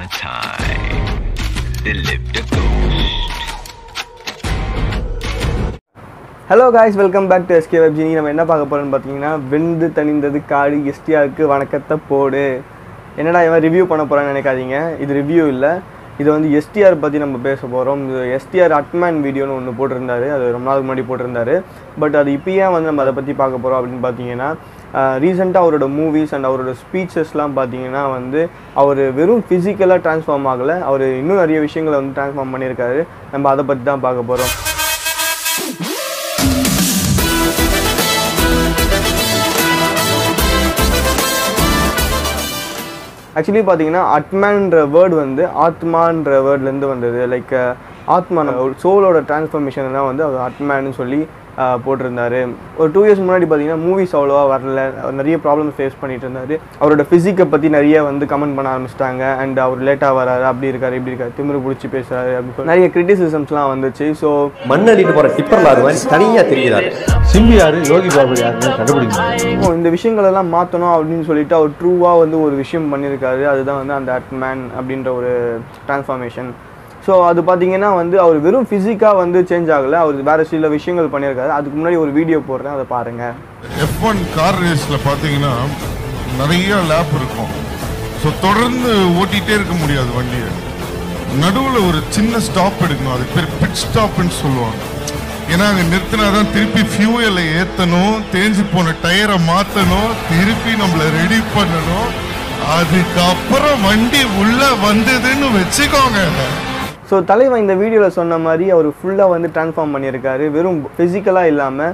time. They lived a ghost. Hello guys welcome back to SK web genie நம்ம என்ன பார்க்க போகிறோம்னு பார்த்தீங்கன்னா வெந்து தணிந்தது காடு எஸ்டிஆருக்கு வணக்கத்தை போடு என்னடா இவன் ரிவ்யூ பண்ண போகிறான்னு நினைக்காதீங்க இது ரிவ்யூ இல்லை இது வந்து எஸ்டிஆர் பற்றி நம்ம பேச போகிறோம் இது எஸ்டிஆர் அட்மேன் வீடியோன்னு ஒன்று போட்டிருந்தாரு அது ரொம்ப நாளுக்கு முன்னாடி போட்டிருந்தாரு பட் அது இப்போ ஏன் வந்து நம்ம அதை பற்றி பார்க்க போகிறோம் அப்படின்னு பார்த்தீங்கன்னா ரீசெண்டாக அவரோட மூவிஸ் அண்ட் அவரோட ஸ்பீச்சஸ்லாம் பார்த்தீங்கன்னா வந்து அவர் வெறும் ஃபிசிக்கலாக ட்ரான்ஸ்ஃபார்ம் ஆகலை அவர் இன்னும் நிறைய விஷயங்களை வந்து ட்ரான்ஸ்ஃபார்ம் பண்ணியிருக்காரு நம்ம அதை பற்றி தான் பார்க்க போகிறோம் ஆக்சுவலி பார்த்தீங்கன்னா அட்மான்ற வேர்டு வந்து ஆத்மான்ற வேர்ட்லேருந்து வந்தது லைக் ஆத்மா நம்ம சோலோட டிரான்ஸ்ஃபர்மேஷன் தான் வந்து அவர் அட்மேன்னு சொல்லி அஹ், போட்டிருந்தாரு ஒரு டூ இயர்ஸ் முன்னாடி பார்த்தீங்கன்னா மூவிஸ் அவ்வளோவா வரல அவர் நிறைய ப்ராப்ளம் ஃபேஸ் பண்ணிட்டு இருந்தார் அவரோட ஃபிசிக்கை பற்றி நிறைய வந்து கமெண்ட் பண்ண ஆரம்பிச்சிட்டாங்க அண்ட் அவர் லேட்டாக வராரு அப்படி இருக்காரு இப்படி இருக்காரு திமிரு பிடிச்சி பேசுறாரு அப்படின்னு சொல்லி நிறைய கிரிட்டிசிசம்ஸ்லாம் வந்துச்சு ஸோ மண் அள்ளிட்டு போற டிப்பர் லாரி மாதிரி தனியா தெரிகிறாரு சிம்பி யாரு யோகி பாபு யாருன்னு கண்டுபிடிக்க முடியும் இப்போ இந்த விஷயங்களெல்லாம் மாற்றணும் அப்படின்னு சொல்லிட்டு அவர் ட்ரூவாக வந்து ஒரு விஷயம் பண்ணியிருக்காரு அதுதான் வந்து அந்த அட்மேன் அப்படின்ற ஒரு டிரான்ஸ்ஃபார்மேஷன் ஸோ அது பார்த்தீங்கன்னா வந்து அவர் வெறும் ஃபிசிக்காக வந்து சேஞ்ச் ஆகலை அவர் வேறு சில விஷயங்கள் பண்ணியிருக்காரு அதுக்கு முன்னாடி ஒரு வீடியோ போடுறேன் அதை பாருங்கள் எஃப் ஒன் கார் ரேஸில் பார்த்தீங்கன்னா நிறைய லேப் இருக்கும் ஸோ தொடர்ந்து ஓட்டிகிட்டே இருக்க முடியாது வண்டியை நடுவில் ஒரு சின்ன ஸ்டாப் எடுக்கணும் அது பேர் பிட் ஸ்டாப்னு சொல்லுவாங்க ஏன்னா அங்கே நிறுத்தினா தான் திருப்பி ஃபியூயலை ஏற்றணும் தேஞ்சு போன டயரை மாற்றணும் திருப்பி நம்மளை ரெடி பண்ணணும் அதுக்கப்புறம் வண்டி உள்ள வந்ததுன்னு வச்சுக்கோங்க ஸோ தலைவன் இந்த வீடியோவில் சொன்ன மாதிரி அவர் ஃபுல்லாக வந்து ட்ரான்ஸ்ஃபார்ம் பண்ணியிருக்காரு வெறும் ஃபிசிக்கலாக இல்லாமல்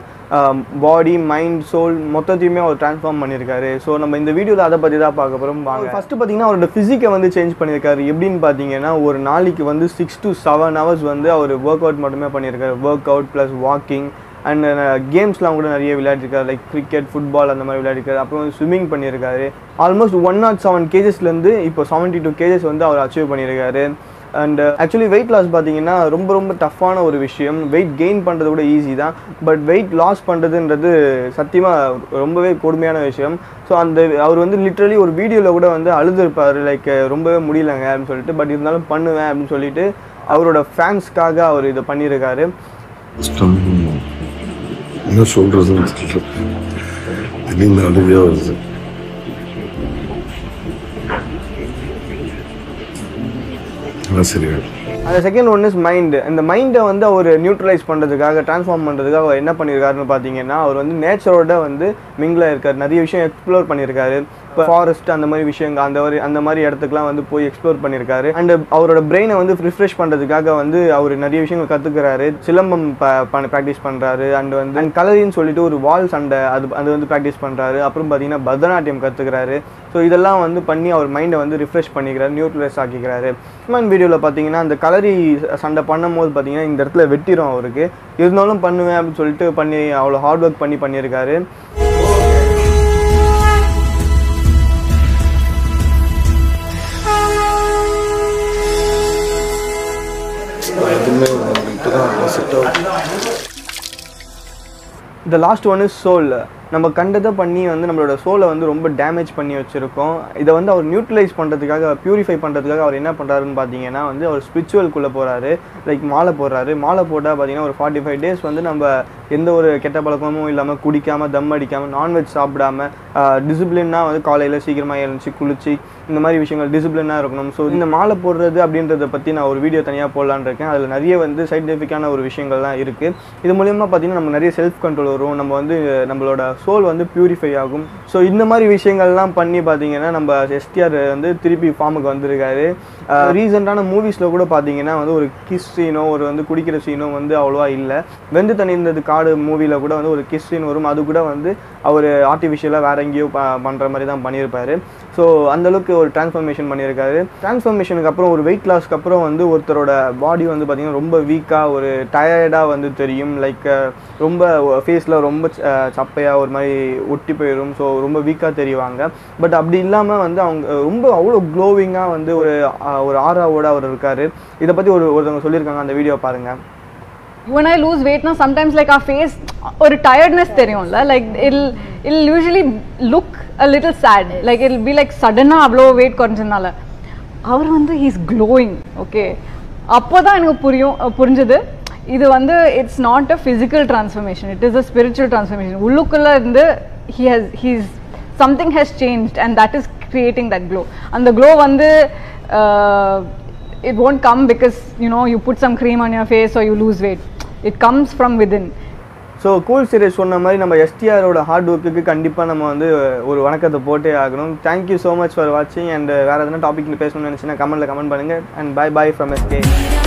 பாடி மைண்ட் சோல் மொத்தத்தையுமே அவர் ட்ரான்ஸ்ஃபார்ம் பண்ணியிருக்காரு ஸோ நம்ம இந்த வீடியோவில் அதை பற்றி தான் பார்க்க போகிறோம் வாங்க ஃபஸ்ட்டு பார்த்தீங்கன்னா அவரோட ஃபிசிக்கை வந்து சேஞ்ச் பண்ணியிருக்காரு எப்படின்னு பார்த்தீங்கன்னா ஒரு நாளைக்கு வந்து சிக்ஸ் to செவன் ஹவர்ஸ் வந்து அவர் ஒர்க் அவுட் மட்டுமே பண்ணியிருக்காரு workout plus walking and கேம்ஸ்லாம் கூட நிறைய விளையாடிருக்காரு லைக் கிரிக்கெட் ஃபுட்பால் அந்த மாதிரி விளையாடிருக்காரு அப்புறம் வந்து ஸ்விம்மிங் பண்ணியிருக்காரு ஆல்மோஸ்ட் ஒன் நாட் செவன் கேஜஸ்லேருந்து இப்போ செவன்ட்டி டூ கேஜஸ் வந்து அவர் அச்சீவ் பண்ணியிருக்காரு அண்ட் ஆக்சுவலி வெயிட் லாஸ் பார்த்தீங்கன்னா ரொம்ப ரொம்ப டஃப்பான ஒரு விஷயம் வெயிட் கெயின் பண்ணுறது கூட ஈஸி தான் பட் வெயிட் லாஸ் பண்ணுறதுன்றது சத்தியமாக ரொம்பவே கொடுமையான விஷயம் ஸோ அந்த அவர் வந்து லிட்ரலி ஒரு வீடியோவில் கூட வந்து அழுதுருப்பார் லைக் ரொம்பவே முடியலங்க அப்படின்னு சொல்லிட்டு பட் இருந்தாலும் பண்ணுவேன் அப்படின்னு சொல்லிட்டு அவரோட ஃபேன்ஸ்க்காக அவர் இதை பண்ணியிருக்காரு கஷ்டம் என்ன சொல்றதுன்னு தெரியல திடீர்னு அழுகையா வருது எல்லாம் சரியாயிடும் அந்த செகண்ட் ஒன் இஸ் மைண்டு இந்த மைண்டை வந்து அவர் நியூட்ரலைஸ் பண்ணுறதுக்காக ட்ரான்ஸ்ஃபார்ம் பண்ணுறதுக்காக அவர் என்ன பண்ணியிருக்காருன்னு பார்த்தீங்கன்னா அவர் வந்து நேச்சரோட வந்து மிங்கிளாக இருக்கார் நிறைய விஷயம் எக்ஸ்ப்ளோர் பண்ணியிருக்காரு இப்போ ஃபாரஸ்ட் அந்த மாதிரி விஷயங்கள் அந்த மாதிரி அந்த மாதிரி இடத்துக்குலாம் வந்து போய் எக்ஸ்ப்ளோர் பண்ணியிருக்காரு அண்ட் அவரோட பிரெயினை வந்து ரிஃப்ரெஷ் பண்ணுறதுக்காக வந்து அவர் நிறைய விஷயங்கள் கற்றுக்கிறாரு சிலம்பம் ப்ராக்டிஸ் பண்ணுறாரு அண்ட் வந்து அண்ட் கலரின்னு சொல்லிட்டு ஒரு வால் சண்டை அது அது வந்து ப்ராக்டிஸ் பண்ணுறாரு அப்புறம் பார்த்தீங்கன்னா பரதநாட்டியம் கற்றுக்கிறாரு ஸோ இதெல்லாம் வந்து பண்ணி அவர் மைண்டை வந்து ரிஃப்ரெஷ் பண்ணிக்கிறாரு நியூட்ரலைஸ் ஆக்கிக்கிறாரு ஹியூமன் வீடியோவில் பார்த்தீங்கன்னா அந்த கலரி சண்டை பண்ணும்போது பார்த்தீங்கன்னா இந்த இடத்துல வெட்டிரும் அவருக்கு இருந்தாலும் பண்ணுவேன் அப்படின்னு சொல்லிட்டு பண்ணி அவ்வளோ ஹார்ட் ஒர்க் பண்ணி பண்ணியிருக்காரு எதுவுமே இப்போதான் செட் ஆகுது இந்த லாஸ்ட் ஒன் இஸ் சோல் நம்ம கண்டதை பண்ணி வந்து நம்மளோட சோலை வந்து ரொம்ப டேமேஜ் பண்ணி வச்சுருக்கோம் இதை வந்து அவர் நியூட்ரலைஸ் பண்ணுறதுக்காக பியூரிஃபை பண்ணுறதுக்காக அவர் என்ன பண்ணுறாருன்னு பார்த்தீங்கன்னா வந்து அவர் ஸ்பிரிச்சுவல்குள்ளே போகிறாரு லைக் மாலை போடுறாரு மாலை போட்டால் பார்த்தீங்கன்னா ஒரு ஃபார்ட்டி ஃபைவ் டேஸ் வந்து நம்ம எந்த ஒரு கெட்ட பழக்கமும் இல்லாமல் குடிக்காமல் தம் அடிக்காமல் நான்வெஜ் சாப்பிடாம டிசிப்ளினாக வந்து காலையில் சீக்கிரமாக எழுந்துச்சு குளிச்சு இந்த மாதிரி விஷயங்கள் டிசிப்ளினாக இருக்கணும் ஸோ இந்த மாலை போடுறது அப்படின்றத பற்றி நான் ஒரு வீடியோ தனியாக போடலான்னு இருக்கேன் அதில் நிறைய வந்து சயின்டிஃபிக்கான ஒரு விஷயங்கள்லாம் இருக்குது இது மூலியமாக பார்த்தீங்கன்னா நம்ம நிறைய செல்ஃப் கண்ட்ரோல் வரும் நம்ம வந்து நம்மளோட சோல் வந்து பியூரிஃபை ஆகும் ஸோ இந்த மாதிரி விஷயங்கள்லாம் பண்ணி பார்த்தீங்கன்னா நம்ம எஸ்டிஆர் வந்து திருப்பி ஃபார்முக்கு வந்திருக்காரு ரீசெண்டான மூவிஸில் கூட பார்த்தீங்கன்னா வந்து ஒரு கிஸ் சீனோ ஒரு வந்து குடிக்கிற சீனோ வந்து அவ்வளோவா இல்லை வெந்து தனிந்தது காடு மூவியில் கூட வந்து ஒரு கிஸ் சீன் வரும் அது கூட வந்து அவர் ஆர்டிஃபிஷியலாக வேற எங்கேயோ ப பண்ணுற மாதிரி தான் பண்ணியிருப்பாரு ஸோ அந்தளவுக்கு ஒரு டிரான்ஸ்ஃபர்மேஷன் பண்ணியிருக்காரு டிரான்ஸ்ஃபர்மேஷனுக்கு அப்புறம் ஒரு வெயிட் லாஸ்க்கு அப்புறம் வந்து ஒருத்தரோட பாடி வந்து பார்த்திங்கன்னா ரொம்ப வீக்காக ஒரு டயர்டாக வந்து தெரியும் லைக் ரொம்ப ஃபேஸில் ரொம்ப சப்பையாக ஒரு மாதிரி ஒட்டி போயிடும் ஸோ ரொம்ப வீக்காக தெரிவாங்க பட் அப்படி இல்லாமல் வந்து அவங்க ரொம்ப அவ்வளோ க்ளோவிங்காக வந்து ஒரு அஹ், ஒரு ஆறாவோட அவர் இருக்கார் இதை பற்றி ஒரு ஒருத்தவங்க சொல்லியிருக்காங்க அந்த வீடியோ பாருங்கள் when I lose weight now, sometimes like our face or tiredness தெரியும்ல like it'll it'll usually look a little sad like it'll be like sudden அவ்வளோ weight குறைஞ்சதுனால அவர் வந்து ஹீஸ் க்ளோயிங் ஓகே அப்போ தான் எனக்கு புரியும் அஹ் புரிஞ்சுது இது வந்து it's not a physical transformation it is a spiritual transformation உள்ளுக்குள்ளே இருந்து he has he's something has changed and that is creating that glow அந்த க்ளோ வந்து it won't come because you know you put some cream on your face or you lose weight it comes from within so cool serious சொன்ன மாதிரி நம்ம எஸ்டிஆரோட heart ஒர்க்குக்கு கண்டிப்பாக நம்ம வந்து ஒரு வணக்கத்தை போட்டே ஆகணும் தேங்க்யூ ஸோ மச் ஃபார் வாட்சிங் அண்ட் வேறு எதனா டாபிக்ல பேசணும்னு நினச்சினா கமெண்ட்டில் கமெண்ட் பண்ணுங்கள் and bye bye from SK